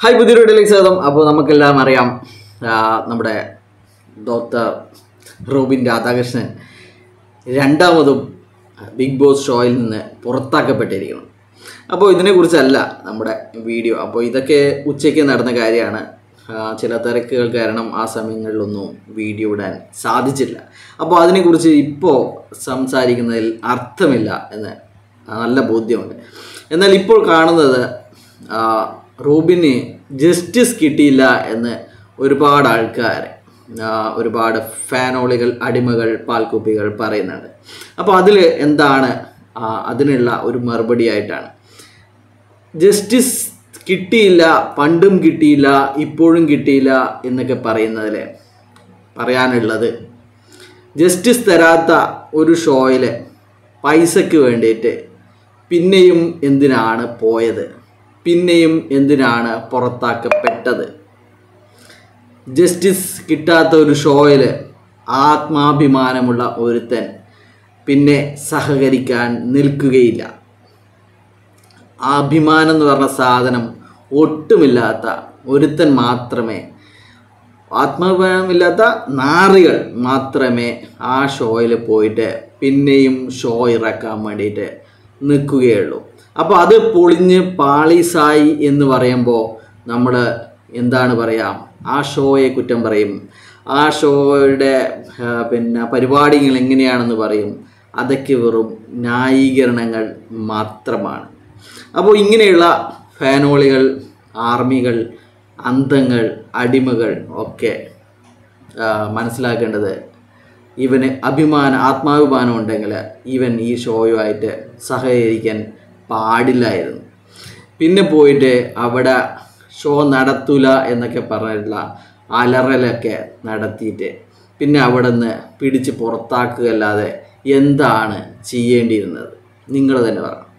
hi പുതിയൊരു വീഡിയോയിലേക്ക് സ്വാഗതം അപ്പോൾ നമുക്കെല്ലാം അറിയാം ആ, നമ്മുടെ ഡോക്ടർ റോബിൻ രാധാകൃഷ്ണൻ രണ്ടാമതും ബിഗ് ബോസ് ഷോയിൽ നിന്ന് പുറത്താക്കപ്പെട്ടിരിക്കണം അപ്പോൾ ഇതിനെക്കുറിച്ചല്ല നമ്മുടെ വീഡിയോ അപ്പോൾ ഇതൊക്കെ ഉച്ചയ്ക്ക് നടന്ന കാര്യമാണ് ആ, ചില തിരക്കുകൾ കാരണം ആ സമയങ്ങളിലൊന്നും വീഡിയോ ഇടാൻ സാധിച്ചില്ല അപ്പോൾ അതിനെക്കുറിച്ച് ഇപ്പോൾ സംസാരിക്കുന്നതിൽ അർത്ഥമില്ല എന്ന് നല്ല ബോധ്യമുണ്ട് എന്നാൽ ഇപ്പോൾ കാണുന്നത് ആ, റൂബിന് ജസ്റ്റിസ് കിട്ടിയില്ല എന്ന് ഒരുപാട് ആൾക്കാർ ആ, ഒരുപാട് ഫാനോളികൾ അടിമകൾ പാൽക്കുപ്പികൾ പറയുന്നുണ്ട് അപ്പോൾ അതിൽ എന്താണ് ആ, അതിനുള്ള ഒരു മറുപടി ആയിട്ടാണ് ജസ്റ്റിസ് കിട്ടിയില്ല പണ്ടും കിട്ടിയില്ല ഇപ്പോഴും കിട്ടിയില്ല എന്നൊക്കെ പറയുന്നതിൽ പറയാനുള്ളത് ജസ്റ്റിസ് തരാത്ത ഒരു ഷോയിൽ പൈസയ്ക്ക് വേണ്ടിയിട്ട് പിന്നെയും എന്തിനാണ് പോയത് പിന്നെയും എന്തിനാണ് പുറത്താക്കപ്പെട്ടത് ജസ്റ്റിസ് കിട്ടാത്ത ഒരു ഷോയിൽ ആത്മാഭിമാനമുള്ള ഒരുത്തൻ പിന്നെ സഹകരിക്കാൻ നിൽക്കുകയില്ല ആ അഭിമാനം എന്ന് പറഞ്ഞ സാധനം ഒട്ടുമില്ലാത്ത ഒരുത്തൻ മാത്രമേ ആത്മാഭിമാനമില്ലാത്ത നാറികൾ മാത്രമേ ആ ഷോയിൽ പോയിട്ട് പിന്നെയും ഷോ ഇറക്കാൻ വേണ്ടിയിട്ട് നിൽക്കുകയുള്ളൂ അപ്പോൾ അത് പൊളിഞ്ഞ് പാളീസായി എന്ന് പറയുമ്പോൾ നമ്മൾ എന്താണ് പറയുക ആ ഷോയെ കുറ്റം പറയും ആ ഷോയുടെ ആ, പിന്നെ പരിപാടികൾ എങ്ങനെയാണെന്ന് പറയും അതൊക്കെ വെറും ന്യായീകരണങ്ങൾ മാത്രമാണ് അപ്പോൾ ഇങ്ങനെയുള്ള ഫാനോളികൾ ആർമികൾ അന്തങ്ങൾ അടിമകൾ ഒക്കെ ആ, മനസ്സിലാക്കേണ്ടത് ഇവന് അഭിമാനം ആത്മാഭിമാനം ഉണ്ടെങ്കിൽ ഇവൻ ഈ ഷോയുമായിട്ട് സഹകരിക്കാൻ പാടില്ലായിരുന്നു പിന്നെ പോയിട്ട് അവിടെ ഷോ നടത്തൂല എന്നൊക്കെ പറഞ്ഞിട്ടുള്ള അലറലൊക്കെ നടത്തിയിട്ട് പിന്നെ അവിടെ നിന്ന് പിടിച്ച് പുറത്താക്കുകയല്ലാതെ എന്താണ് ചെയ്യേണ്ടിയിരുന്നത് നിങ്ങൾ തന്നെ പറ